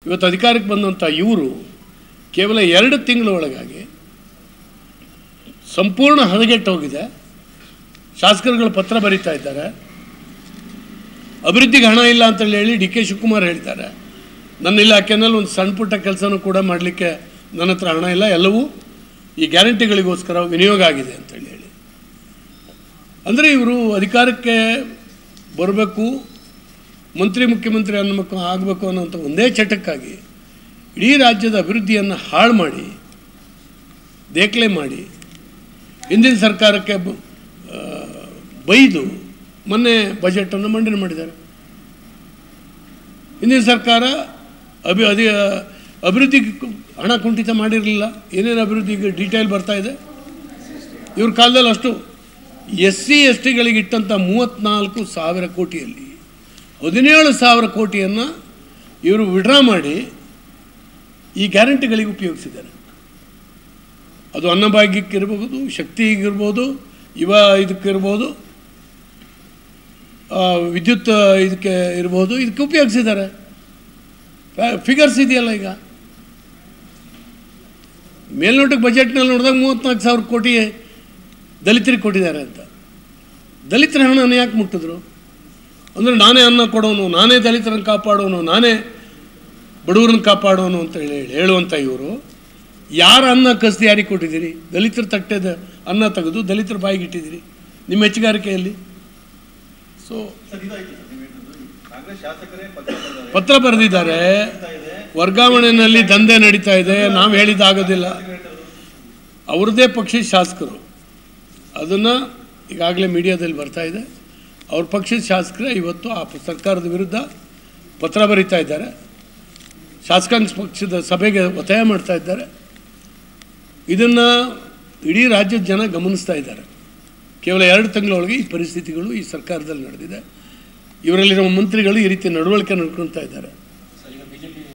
ಇವತ್ತು ಅಧಿಕಾರಕ್ಕೆ ಬಂದಂಥ ಇವರು ಕೇವಲ ಎರಡು ತಿಂಗಳ ಒಳಗಾಗಿ ಸಂಪೂರ್ಣ ಹದಗೆಟ್ಟು ಹೋಗಿದೆ ಶಾಸಕರುಗಳು ಪತ್ರ ಬರೀತಾ ಇದ್ದಾರೆ ಅಭಿವೃದ್ಧಿಗೆ ಹಣ ಇಲ್ಲ ಅಂತೇಳಿ ಹೇಳಿ ಡಿ ಕೆ ಶಿವಕುಮಾರ್ ಹೇಳ್ತಾರೆ ನನ್ನ ಇಲಾಖೆನಲ್ಲಿ ಒಂದು ಸಣ್ಣ ಪುಟ್ಟ ಕೆಲಸನೂ ಕೂಡ ಮಾಡಲಿಕ್ಕೆ ನನ್ನ ಹತ್ರ ಹಣ ಇಲ್ಲ ಎಲ್ಲವೂ ಈ ಗ್ಯಾರಂಟಿಗಳಿಗೋಸ್ಕರ ವಿನಿಯೋಗ ಆಗಿದೆ ಅಂತೇಳಿ ಹೇಳಿ ಅಂದರೆ ಇವರು ಅಧಿಕಾರಕ್ಕೆ ಬರಬೇಕು ಮಂತ್ರಿ ಮುಖ್ಯಮಂತ್ರಿ ಅನ್ನಬೇಕು ಆಗಬೇಕು ಅನ್ನೋಂಥ ಒಂದೇ ಚಟಕ್ಕಾಗಿ ಇಡೀ ರಾಜ್ಯದ ಅಭಿವೃದ್ಧಿಯನ್ನು ಹಾಳು ಮಾಡಿ ದೇಖಲೆ ಮಾಡಿ ಹಿಂದಿನ ಸರ್ಕಾರಕ್ಕೆ ಬ- ಆ, ಬೈದು ಮೊನ್ನೆ ಬಜೆಟನ್ನು ಮಂಡನೆ ಮಾಡಿದ್ದಾರೆ ಹಿಂದಿನ ಸರ್ಕಾರ ಅಭಿ ಅಧಿ ಅಭಿವೃದ್ಧಿಗೆ ಕು- ಹಣ ಕುಂಠಿತ ಮಾಡಿರಲಿಲ್ಲ ಏನೇನು ಅಭಿವೃದ್ಧಿಗೆ ಡೀಟೇಲ್ ಬರ್ತಾ ಇದೆ ಇವ್ರ ಕಾಲದಲ್ಲಿ ಅಷ್ಟು ಎಸ್ ಸಿ ಎಸ್ ಟಿಗಳಿಗೆ ಇಟ್ಟಂಥ ಮೂವತ್ತ್ನಾಲ್ಕು ಸಾವಿರ ಕೋಟಿಯಲ್ಲಿ ಹದಿನೇಳು ಸಾವಿರ ಕೋಟಿಯನ್ನು ಇವರು ವಿಡ್ರಾ ಮಾಡಿ ಈ ಗ್ಯಾರಂಟಿಗಳಿಗೆ ಉಪಯೋಗಿಸಿದ್ದಾರೆ ಅದು ಅನ್ನಭಾಗ್ಯಕ್ಕಿರ್ಬೋದು ಶಕ್ತಿಗಿರ್ಬೋದು ಯುವ ಇದಕ್ಕಿರ್ಬೋದು ಆ, ವಿದ್ಯುತ್ ಇದಕ್ಕೆ ಇರ್ಬೋದು ಇದಕ್ಕೆ ಉಪಯೋಗಿಸಿದ್ದಾರೆ ಫಿಗರ್ಸ್ ಇದೆಯಲ್ಲ ಈಗ ಮೇಲ್ನೋಟಕ್ಕೆ ಬಜೆಟ್ನಲ್ಲಿ ನೋಡಿದಾಗ ಮೂವತ್ತ್ನಾಲ್ಕು ಸಾವಿರ ಕೋಟಿ ದಲಿತರಿಗೆ ಕೊಟ್ಟಿದ್ದಾರೆ ಅಂತ ದಲಿತರ ಹಣನ ಯಾಕೆ ಮುಟ್ಟಿದ್ರು ಅಂದರೆ ನಾನೇ ಅನ್ನ ಕೊಡೋನು ನಾನೇ ದಲಿತರನ್ನು ಕಾಪಾಡೋನು ನಾನೇ ಬಡವರನ್ನ ಕಾಪಾಡೋನು ಅಂತ ಹೇಳಿ ಹೇಳುವಂಥ ಇವರು ಯಾರ ಅನ್ನ ಕಸ್ದು ಯಾರಿಗೆ ಕೊಟ್ಟಿದ್ದೀರಿ ದಲಿತರ ತಟ್ಟೆದ ಅನ್ನ ತೆಗೆದು ದಲಿತರ ಬಾಯಿಗೆ ಇಟ್ಟಿದ್ದೀರಿ ನಿಮ್ಮ ಹೆಚ್ಚುಗಾರಿಕೆಯಲ್ಲಿ ಸೊ ಸರ್ ಇದಾಯ್ತು ಸರ್ ನೀವು ಹೇಳಿದ್ದು. ಕಾಂಗ್ರೆಸ್ ಶಾಸಕರೇ ಪತ್ರ ಬರೆದಿದ್ದಾರೆ. ಪತ್ರ ಬರೆದಿದ್ದಾರೆ ಹೇಳ್ತಾ ಇದೆ ವರ್ಗಾವಣೆಯಲ್ಲಿ ದಂಧೆ ನಡೀತಾ ಇದೆ ನಾವು ಹೇಳಿದ್ದಾಗೋದಿಲ್ಲ ಅವ್ರದ್ದೇ ಪಕ್ಷದ ಶಾಸಕರು ಅದನ್ನು ಈಗಾಗಲೇ ಮೀಡಿಯಾದಲ್ಲಿ ಬರ್ತಾ ಇದೆ ಅವ್ರ ಪಕ್ಷದ ಶಾಸಕರೇ ಇವತ್ತು ಆ ಪ- ಸರ್ಕಾರದ ವಿರುದ್ಧ ಪತ್ರ ಬರೀತಾ ಇದ್ದಾರೆ ಶಾಸಕಾಂಗ ಪಕ್ಷದ ಸಭೆಗೆ ಒತ್ತಾಯ ಮಾಡ್ತಾ ಇದ್ದಾರೆ ಇದನ್ನು ಇಡೀ ರಾಜ್ಯದ ಜನ ಗಮನಿಸ್ತಾ ಇದ್ದಾರೆ ಕೇವಲ ಎರಡು ತಿಂಗಳೊಳಗೆ ಈ ಪರಿಸ್ಥಿತಿಗಳು ಈ ಸರ್ಕಾರದಲ್ಲಿ ನಡೆದಿದೆ ಇವರಲ್ಲಿರುವ ಮಂತ್ರಿಗಳು ಈ ರೀತಿ ನಡವಳಿಕೆ ನಡ್ಕೊಳ್ತಾ ಇದ್ದಾರೆ